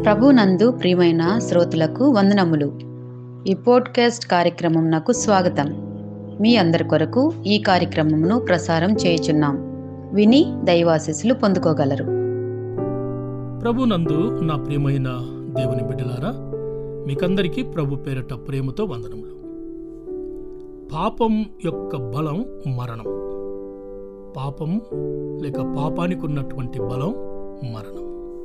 ప్రభునందు ప్రియమైన శ్రోతలకు వందనములు ఈ పోడ్కాస్ట్ కార్యక్రమం నాకు స్వాగతం మీ అందరి కొరకు ఈ కార్యక్రమమును ప్రసారం చేయుచున్నాం విని దైవాశీస్సులు పొందుకోగలరు ప్రభునందు నా ప్రియమైన దేవుని బిడ్డలారా మీకందరికీ ప్రభు పేరట ప్రేమతో వందనములు పాపం యొక్క బలం మరణం పాపం లేక పాపానికి ఉన్నటువంటి బలం మరణం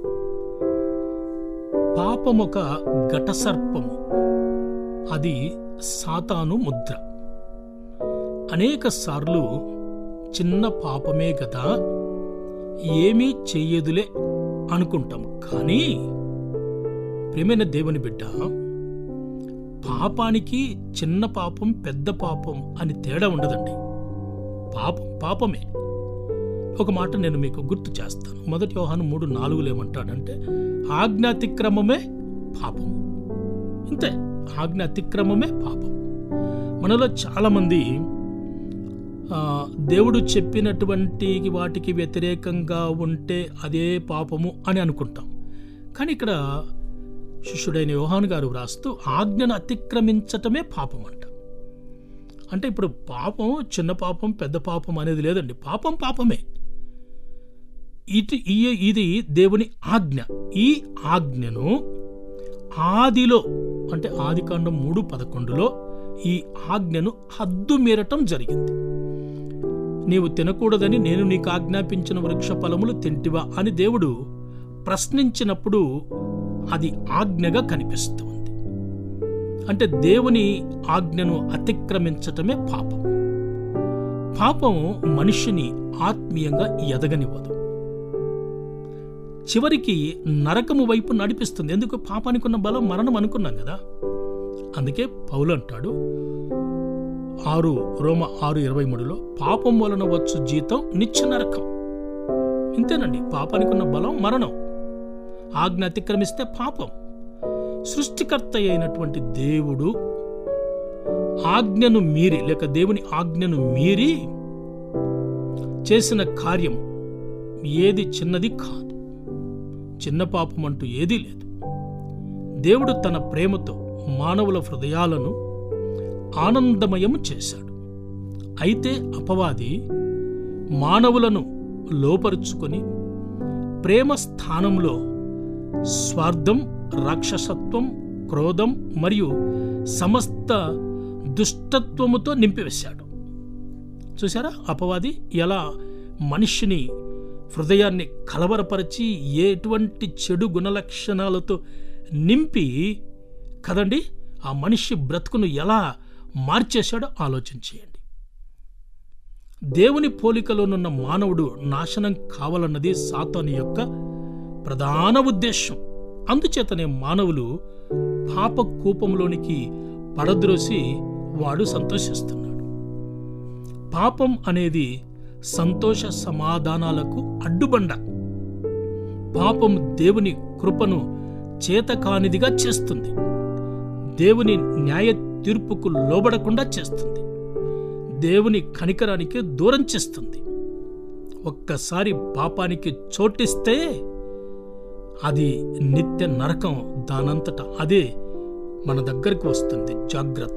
పాపం ఒక ఘటసర్పము అది సాతాను ముద్ర అనేక సార్లు చిన్న పాపమే కదా ఏమీ చెయ్యదులే అనుకుంటాం కానీ ప్రేమైన దేవుని బిడ్డ పాపానికి చిన్న పాపం పెద్ద పాపం అని తేడా ఉండదండి పాపం పాపమే ఒక మాట నేను మీకు గుర్తు చేస్తాను మొదటి యోహాను మూడు నాలుగులు ఏమంటాడంటే ఆజ్ఞ అతిక్రమమే పాపము ఇంతే ఆజ్ఞ అతిక్రమమే పాపం మనలో చాలామంది ఆ, దేవుడు చెప్పినటువంటి వాటికి వ్యతిరేకంగా ఉంటే అదే పాపము అని అనుకుంటాం కానీ ఇక్కడ శిష్యుడైన యోహాను గారు వ్రాస్తూ ఆజ్ఞను అతిక్రమించటమే పాపం అంట అంటే ఇప్పుడు పాపం చిన్న పాపం పెద్ద పాపం అనేది లేదండి పాపం పాపమే ఇది ఈ- ఇది దేవుని ఆజ్ఞ ఈ ఆజ్ఞను ఆదిలో అంటే ఆదికాండం మూడు పదకొండులో ఈ ఆజ్ఞను హద్దు మీరటం జరిగింది నీవు తినకూడదని నేను నీకు ఆజ్ఞాపించిన వృక్ష ఫలములు తింటివా అని దేవుడు ప్రశ్నించినప్పుడు అది ఆజ్ఞగా కనిపిస్తుంది అంటే దేవుని ఆజ్ఞను అతిక్రమించటమే పాపం పాపం మనిషిని ఆత్మీయంగా ఎదగనివ్వదు చివరికి నరకము వైపు నడిపిస్తుంది ఎందుకు పాపానికి ఉన్న బలం మరణం అనుకున్నాం కదా అందుకే పౌలు అంటాడు ఆరు రోమ ఆరు ఇరవై మూడులో పాపం వలన వచ్చు జీతం నిత్య నరకం ఇంతేనండి పాపానికి ఉన్న బలం మరణం ఆజ్ఞ అతిక్రమిస్తే పాపం సృష్టికర్త అయినటువంటి దేవుడు ఆజ్ఞను మీరి లేక దేవుని ఆజ్ఞను మీరి చేసిన కార్యం ఏది చిన్నది కాదు చిన్న పాపం అంటూ ఏదీ లేదు దేవుడు తన ప్రేమతో మానవుల హృదయాలను ఆనందమయము చేశాడు అయితే అపవాది మానవులను లోపరుచుకొని ప్రేమ స్థానంలో స్వార్థం రాక్షసత్వం క్రోధం మరియు సమస్త దుష్టత్వముతో నింపివేశాడు చూసారా అపవాది ఎలా మనిషిని హృదయాన్ని కలవరపరిచి ఎటువంటి చెడు గుణలక్షణాలతో నింపి కదండి ఆ మనిషి బ్రతుకును ఎలా మార్చేశాడో ఆలోచన చేయండి దేవుని పోలికలోనున్న మానవుడు నాశనం కావాలన్నది సాతాను యొక్క ప్రధాన ఉద్దేశం అందుచేతనే మానవులు పాప కూపంలోనికి పడద్రోసి వాడు సంతోషిస్తున్నాడు పాపం అనేది సంతోష సమాధానాలకు అడ్డుబండ పాపం దేవుని కృపను చేతకానిదిగా చేస్తుంది దేవుని న్యాయ తీర్పుకు లోబడకుండా చేస్తుంది దేవుని కనికరానికి దూరం చేస్తుంది ఒక్కసారి పాపానికి చోటిస్తే అది నిత్య నరకం దానంతట అదే మన దగ్గరికి వస్తుంది జాగ్రత్త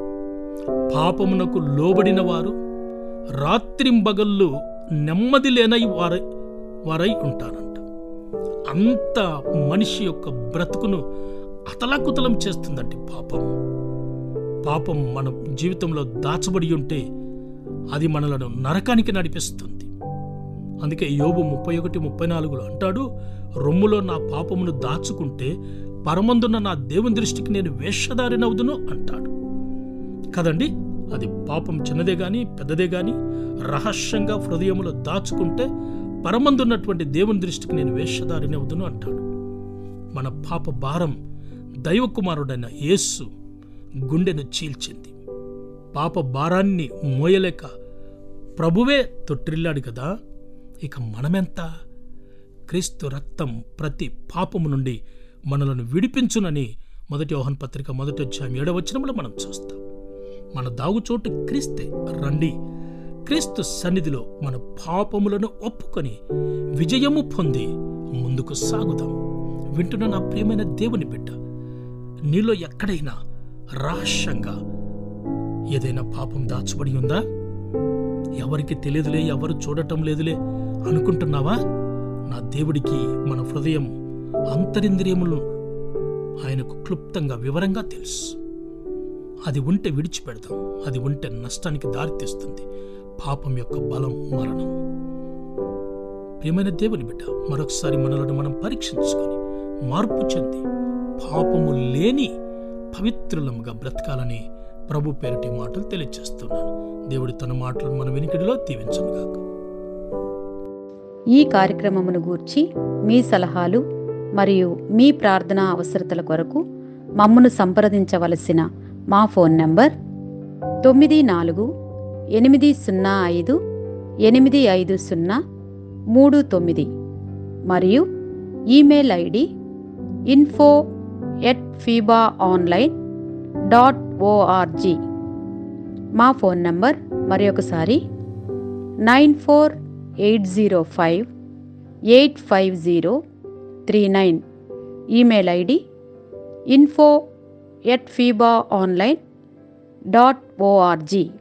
పాపమునకు లోబడిన వారు రాత్రింబగళ్ళు నెమ్మది లేనై వారై వారై ఉంటారంట అంత మనిషి యొక్క బ్రతుకును అతలాకుతలం చేస్తుందండి పాపం పాపం మన జీవితంలో దాచబడి ఉంటే అది మనలను నరకానికి నడిపిస్తుంది అందుకే యోబు ముప్పై ఒకటి ముప్పై నాలుగులో అంటాడు రొమ్ములో నా పాపమును దాచుకుంటే పరమందున్న నా దేవుని దృష్టికి నేను వేషధారినవుదును అంటాడు కదండి అది పాపం చిన్నదే గాని పెద్దదే గాని రహస్యంగా హృదయములో దాచుకుంటే పరమందున్నటువంటి దేవుని దృష్టికి నేను వేషధారినవుదును అంటాడు మన పాప భారం దైవకుమారుడైన యేస్సు గుండెను చీల్చింది పాప భారాన్ని మోయలేక ప్రభువే తొట్టిల్లాడు కదా ఇక మనమెంత క్రీస్తు రక్తం ప్రతి పాపము నుండి మనలను విడిపించునని మొదటి యోహన్ పత్రిక మొదటి అధ్యాయం ఏడవ వచనంలో మనం చూస్తాం మన దాగుచోటు క్రీస్తే రండి క్రీస్తు సన్నిధిలో మన పాపములను ఒప్పుకొని విజయము పొంది ముందుకు సాగుదాం వింటున్న నా ప్రియమైన దేవుని బిడ్డ నీలో ఎక్కడైనా రహస్యంగా ఏదైనా పాపం దాచబడి ఉందా ఎవరికి తెలియదులే ఎవరు చూడటం లేదులే అనుకుంటున్నావా నా దేవుడికి మన హృదయం అంతరింద్రియములు ఆయనకు క్లుప్తంగా వివరంగా తెలుసు అది ఉంటే విడిచిపెడతాం అది ఉంటే నష్టానికి దారితీస్తుంది పాపం యొక్క బలం మరణం ప్రియమైన దేవుని బిడ్డ మరొకసారి మనలను మనం పరీక్షించుకొని మార్పు చెంది పాపము లేని పవిత్రులముగా బ్రతకాలని ప్రభు పేరటి మాటలు తెలియజేస్తున్నాను దేవుడి తన మాటలను మన వెనుకడిలో దీవించనుగాక ఈ కార్యక్రమమును గూర్చి మీ సలహాలు మరియు మీ ప్రార్థనా అవసరతల కొరకు మమ్మను సంప్రదించవలసిన మా ఫోన్ నంబర్ తొమ్మిది నాలుగు ఎనిమిది సున్నా ఐదు ఎనిమిది ఐదు సున్నా మూడు తొమ్మిది మరియు email ID info at Fiba online dot ORG మా ఫోన్ నంబర్ మరి ఒకసారి nine four eight zero five eight five zero three nine email ID info at Fiba online dot ORG